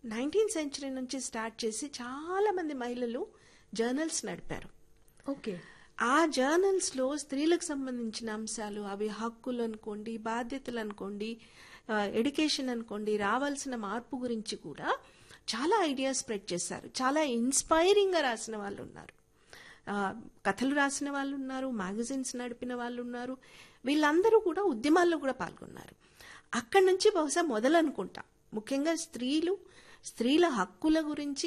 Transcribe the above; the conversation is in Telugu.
నైన్టీన్త్ సెంచరీ నుంచి స్టార్ట్ చేసి చాలా మంది మహిళలు జర్నల్స్ నడిపారు ఓకే ఆ జర్నల్స్ లో స్త్రీలకు సంబంధించిన అంశాలు అవి హక్కులు అనుకోండి బాధ్యతలు అనుకోండి ఎడ్యుకేషన్ అనుకోండి రావాల్సిన మార్పు గురించి కూడా చాలా ఐడియాస్ స్ప్రెడ్ చేశారు చాలా ఇన్స్పైరింగ్ గా రాసిన వాళ్ళు ఉన్నారు ఆ, కథలు రాసిన వాళ్ళు ఉన్నారు మ్యాగజైన్స్ నడిపిన వాళ్ళు ఉన్నారు వీళ్ళందరూ కూడా ఉద్యమాల్లో కూడా పాల్గొన్నారు అక్కడి నుంచి బహుశా మొదలనుకుంటా ముఖ్యంగా స్త్రీలు స్త్రీల హక్కుల గురించి